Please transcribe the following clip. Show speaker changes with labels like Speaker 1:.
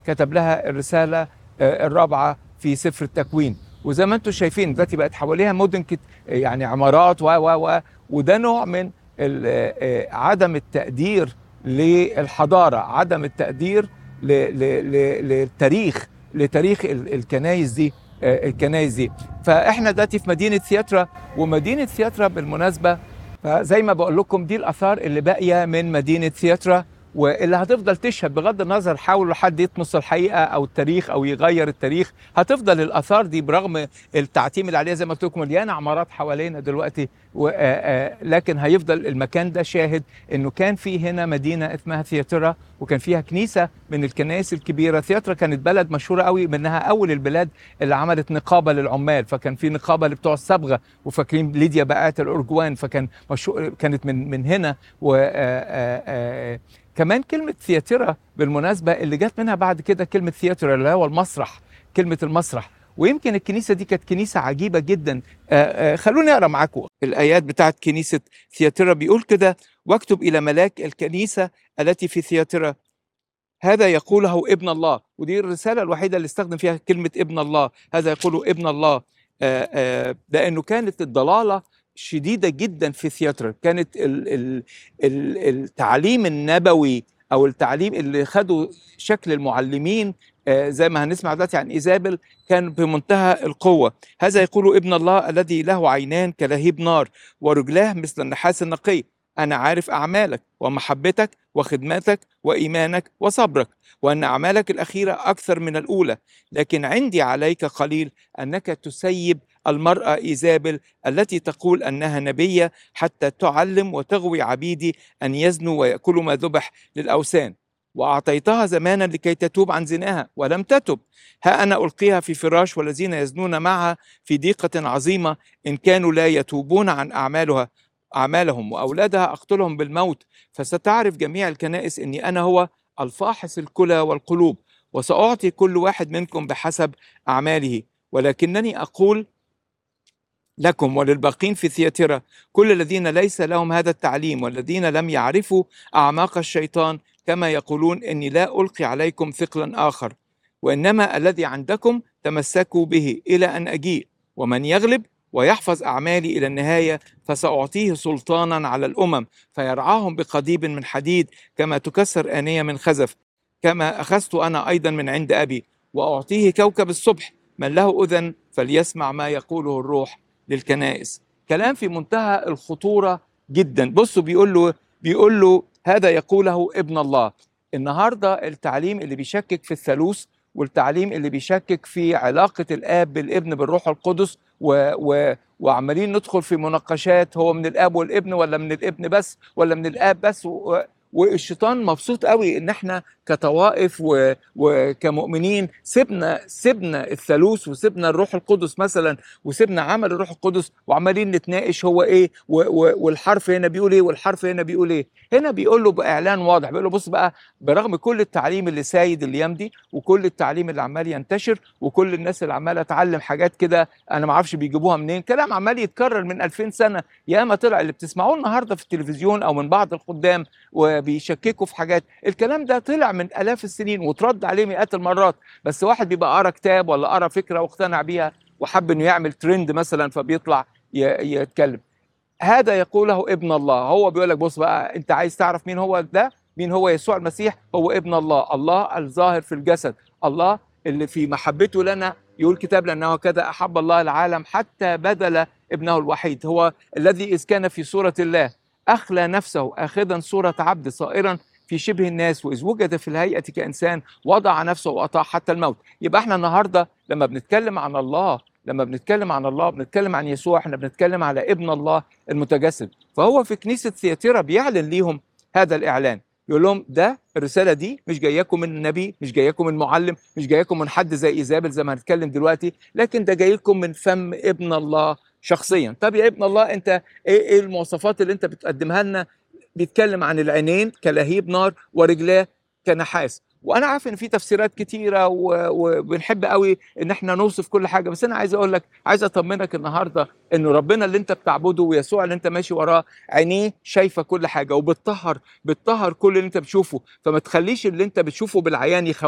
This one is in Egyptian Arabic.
Speaker 1: كتب لها الرساله آه، الرابعه في سفر التكوين وزي ما انتم شايفين دلوقتي بقت حواليها مدن كت... يعني عمارات و و و وده نوع من ال- آه، آه، عدم التقدير للحضاره عدم التقدير ل... ل... ل... للتاريخ لتاريخ ال- الكنايس دي آه، الكنايس دي فاحنا دلوقتي في مدينه ثياترا ومدينه ثياترا بالمناسبه فزي ما بقول لكم دي الاثار اللي باقيه من مدينه ثياترا واللي هتفضل تشهد بغض النظر حاولوا حد يطمس الحقيقه او التاريخ او يغير التاريخ هتفضل الاثار دي برغم التعتيم اللي عليها زي ما قلت لكم مليانه عمارات حوالينا دلوقتي و- آه، آه، لكن هيفضل المكان ده شاهد انه كان في هنا مدينه اسمها ثياترا وكان فيها كنيسه من الكنائس الكبيره ثياترا كانت بلد مشهوره قوي منها اول البلاد اللي عملت نقابه للعمال فكان في نقابه لبتوع الصبغه وفاكرين ليديا بقات الارجوان فكان مشهور كانت من من هنا و آه، آه، آه، كمان كلمة ثياترا بالمناسبة اللي جت منها بعد كده كلمة ثياترا اللي هو المسرح كلمة المسرح ويمكن الكنيسة دي كانت كنيسة عجيبة جدا آه، آه، خلوني أقرأ معاكم الآيات بتاعت كنيسة ثياترا بيقول كده واكتب إلى ملاك الكنيسة التي في ثياترا هذا يقوله ابن الله ودي الرسالة الوحيدة اللي استخدم فيها كلمة ابن الله هذا يقوله ابن الله آه، آه، لأنه كانت الضلالة شديدة جدا في ثياترا كانت ال ال ال التعليم النبوي أو التعليم اللي خدوا شكل المعلمين آه، زي ما هنسمع دلوقتي عن إيزابل كان بمنتهى القوة هذا يقول ابن الله الذي له عينان كلهيب نار ورجلاه مثل النحاس النقي أنا عارف أعمالك ومحبتك وخدمتك وإيمانك وصبرك وأن أعمالك الأخيرة أكثر من الأولى لكن عندي عليك قليل أنك تسيب المرأة إيزابل التي تقول أنها نبية حتى تعلم وتغوي عبيدي أن يزنوا ويأكلوا ما ذبح للأوثان وأعطيتها زمانا لكي تتوب عن زناها ولم تتب ها أنا ألقيها في فراش والذين يزنون معها في ضيقة عظيمة إن كانوا لا يتوبون عن أعمالها أعمالهم وأولادها أقتلهم بالموت فستعرف جميع الكنائس أني أنا هو الفاحص الكلى والقلوب وسأعطي كل واحد منكم بحسب أعماله ولكنني أقول لكم وللباقين في ثياترا كل الذين ليس لهم هذا التعليم والذين لم يعرفوا أعماق الشيطان كما يقولون إني لا ألقي عليكم ثقلا آخر وإنما الذي عندكم تمسكوا به إلى أن أجيء ومن يغلب ويحفظ أعمالي إلى النهاية فسأعطيه سلطانا على الأمم فيرعاهم بقضيب من حديد كما تكسر آنية من خزف كما أخذت أنا أيضا من عند أبي وأعطيه كوكب الصبح من له أذن فليسمع ما يقوله الروح للكنائس كلام في منتهى الخطورة جدا بصوا بيقول له بيقول له هذا يقوله ابن الله النهارده التعليم اللي بيشكك في الثالوث والتعليم اللي بيشكك في علاقة الآب بالابن بالروح القدس و و وعمالين ندخل في مناقشات هو من الآب والابن ولا من الابن بس ولا من الآب بس و والشيطان مبسوط قوي ان احنا كطوائف و... وكمؤمنين سيبنا سيبنا الثالوث وسيبنا الروح القدس مثلا وسيبنا عمل الروح القدس وعمالين نتناقش هو ايه و... و... والحرف هنا بيقول ايه والحرف هنا بيقول ايه هنا بيقول له باعلان واضح بيقول له بص بقى برغم كل التعليم اللي سايد الايام دي وكل التعليم اللي عمال ينتشر وكل الناس اللي عماله تعلم حاجات كده انا ما اعرفش بيجيبوها منين كلام عمال يتكرر من 2000 سنه ياما طلع اللي بتسمعوه النهارده في التلفزيون او من بعض الخدام وبيشككوا في حاجات الكلام ده طلع من الاف السنين وترد عليه مئات المرات بس واحد بيبقى قرا كتاب ولا قرا فكره واقتنع بيها وحب انه يعمل ترند مثلا فبيطلع ي- يتكلم هذا يقوله ابن الله هو بيقول لك بص بقى انت عايز تعرف مين هو ده مين هو يسوع المسيح هو ابن الله الله الظاهر في الجسد الله اللي في محبته لنا يقول كتاب لانه كذا احب الله العالم حتى بذل ابنه الوحيد هو الذي اذ كان في صوره الله اخلى نفسه اخذا صوره عبد صائرا في شبه الناس واذ وجد في الهيئه كانسان وضع نفسه واطاع حتى الموت يبقى احنا النهارده لما بنتكلم عن الله لما بنتكلم عن الله بنتكلم عن يسوع احنا بنتكلم على ابن الله المتجسد فهو في كنيسه ثياتيرا بيعلن ليهم هذا الاعلان يقول لهم ده الرساله دي مش جاياكم من نبي مش جاياكم من معلم مش جاياكم من حد زي ايزابل زي ما هنتكلم دلوقتي لكن ده جاي لكم من فم ابن الله شخصيا طب يا ابن الله انت ايه ايه المواصفات اللي انت بتقدمها لنا بيتكلم عن العينين كلهيب نار ورجلاه كنحاس وانا عارف ان في تفسيرات كتيره و- وبنحب قوي ان احنا نوصف كل حاجه بس انا عايز اقول لك عايز اطمنك النهارده انه ربنا اللي انت بتعبده ويسوع اللي انت ماشي وراه عينيه شايفه كل حاجه وبتطهر بتطهر كل اللي انت بتشوفه فما تخليش اللي انت بتشوفه بالعيان يخوف